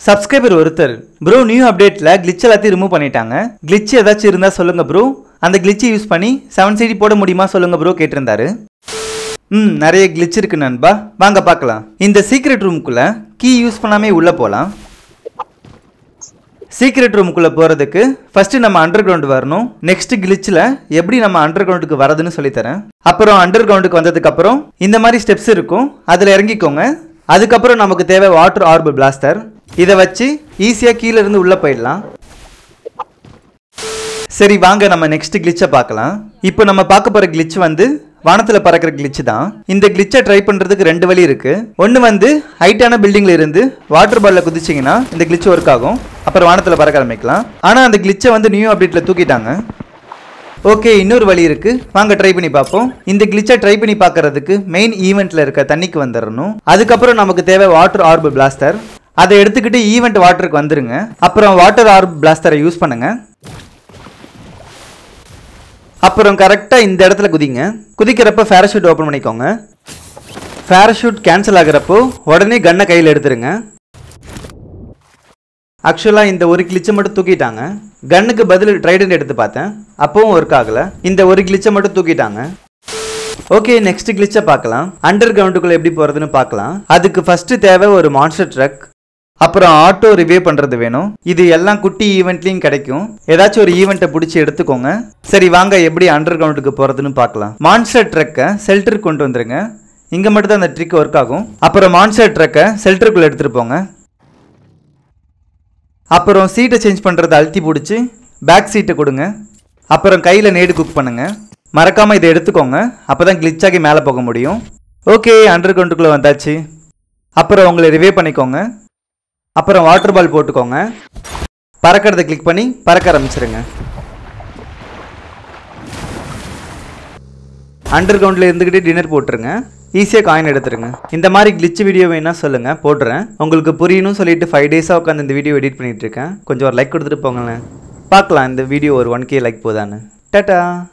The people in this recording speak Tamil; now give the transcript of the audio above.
சப்ஸ்கிரைபர் ஒருத்தர் ப்ரோ நியூ அப்டேட்ல glitch எல்லாத்தையும் ரிமூவ் பண்ணிட்டாங்க glitch ஏதாச்சும் இருந்தா சொல்லுங்க ப்ரோ அந்த glitch யூஸ் பண்ணி செவன் சிடி போட முடியுமா சொல்லுங்க ப்ரோ கேட்டிருந்தாரு ம் நிறைய glitch இருக்கு நண்பா வாங்க பார்க்கலாம் இந்த சீக்ரெட் ரூமுக்குள்ள கீ யூஸ் பண்ணாமே உள்ள போலாம் சீக்ரெட் ரூமுக்குள்ள போறதுக்கு ஃபர்ஸ்ட் நம்ம அண்டர் கிரவுண்ட் வரணும் நெக்ஸ்ட் கிளிச்சில் எப்படி நம்ம அண்டர் கிரவுண்டுக்கு வரதுன்னு சொல்லித்தரேன் அப்புறம் அண்டர் கிரவுண்டுக்கு வந்ததுக்கு அப்புறம் இந்த மாதிரி ஸ்டெப்ஸ் இருக்கும் அதில் இறங்கிக்கோங்க அதுக்கப்புறம் நமக்கு தேவை வாட்டர் ஆர்பு பிளாஸ்டர் இதை வச்சு ஈஸியாக கீழே இருந்து உள்ளே போயிடலாம் சரி வாங்க நம்ம நெக்ஸ்ட் கிளிச்சை பார்க்கலாம் இப்போ நம்ம பார்க்க போற கிளிச் வந்து வானத்துல பறக்கிற கிளிச் தான் இந்த கிளிச்சை ட்ரை பண்றதுக்கு ரெண்டு வழி இருக்கு ஒன்று வந்து ஹைட்டான பில்டிங்ல இருந்து வாட்டர் பால்ல குதிச்சிங்கன்னா இந்த கிளிச் ஒர்க் ஆகும் அப்புறம் வானத்துல பறக்க ஆரம்பிக்கலாம் ஆனா அந்த கிளிச்சை வந்து நியூ அப்டேட்ல தூக்கிட்டாங்க ஓகே இன்னொரு வழி இருக்கு வாங்க ட்ரை பண்ணி பார்ப்போம் இந்த கிளிச்சை ட்ரை பண்ணி பார்க்கறதுக்கு மெயின் ஈவெண்ட்ல இருக்க தண்ணிக்கு வந்துடணும் அதுக்கப்புறம் நமக்கு தேவை வாட்டர் ஆர்பு பிளாஸ்டர் அதை எடுத்துக்கிட்டு ஈவெண்ட் வாட்டருக்கு வந்துருங்க அப்புறம் வாட்டர் ஆர்பு பிளாஸ்டரை யூஸ் பண்ணுங்க அப்புறம் கரெக்டாக இந்த இடத்துல குதிங்க குதிக்கிறப்ப ஃபேரஷூட் ஓப்பன் பண்ணிக்கோங்க ஃபேரஷூட் கேன்சல் ஆகுறப்போ உடனே கன்னை கையில் எடுத்துருங்க ஆக்சுவலாக இந்த ஒரு கிளிச்சை மட்டும் தூக்கிட்டாங்க கன்னுக்கு பதில் ட்ரைடன்ட் எடுத்து பார்த்தேன் அப்பவும் ஒர்க் ஆகலை இந்த ஒரு கிளிச்சை மட்டும் தூக்கிட்டாங்க ஓகே நெக்ஸ்ட் கிளிச்சை பார்க்கலாம் அண்டர் கிரவுண்டுக்குள்ள எப்படி போகிறதுன்னு பார்க்கலாம் அதுக்கு ஃபர்ஸ்ட் தேவை ஒரு மான்ஸ்டர் ட்ரக் அப்புறம் ஆட்டோ ரிவே பண்ணுறது வேணும் இது எல்லாம் குட்டி ஈவெண்ட்லேயும் கிடைக்கும் ஏதாச்சும் ஒரு ஈவெண்ட்டை பிடிச்சி எடுத்துக்கோங்க சரி வாங்க எப்படி அண்டர் கிரவுண்டுக்கு போகிறதுன்னு பார்க்கலாம் மான்ஸ்டர் ட்ரக்கை செல்டருக்கு கொண்டு வந்துருங்க இங்கே மட்டும் தான் அந்த ட்ரிக் ஒர்க் ஆகும் அப்புறம் மான்ஸ்டர் ட்ரக்கை செல்டருக்குள்ளே எடுத்துகிட்டு போங்க அப்புறம் சீட்டை சேஞ்ச் பண்ணுறதை அழுத்தி பிடிச்சி பேக் சீட்டை கொடுங்க அப்புறம் கையில் நேடு குக் பண்ணுங்க மறக்காமல் இதை எடுத்துக்கோங்க அப்போ தான் glitch ஆகி மேலே போக முடியும் ஓகே அண்டர் கிரவுண்டுக்குள்ளே வந்தாச்சு அப்புறம் உங்களை ரிவே பண்ணிக்கோங்க அப்புறம் வாட்டர் பால் போட்டுக்கோங்க பறக்கிறத கிளிக் பண்ணி பறக்க ஆரம்பிச்சிருங்க அண்டர் கிரவுண்டில் இருந்துக்கிட்டே டின்னர் போட்டுருங்க ஈஸியாக காயின் எடுத்துருங்க இந்த மாதிரி glitch வீடியோ வேணா சொல்லுங்கள் போடுறேன் உங்களுக்கு புரியணும்னு சொல்லிட்டு ஃபைவ் டேஸாக உட்காந்து இந்த வீடியோ எடிட் பண்ணிட்டு இருக்கேன் கொஞ்சம் ஒரு லைக் கொடுத்துட்டு போங்களேன் பார்க்கலாம் இந்த வீடியோ ஒரு ஒன் கே லைக் போதான்னு டாட்டா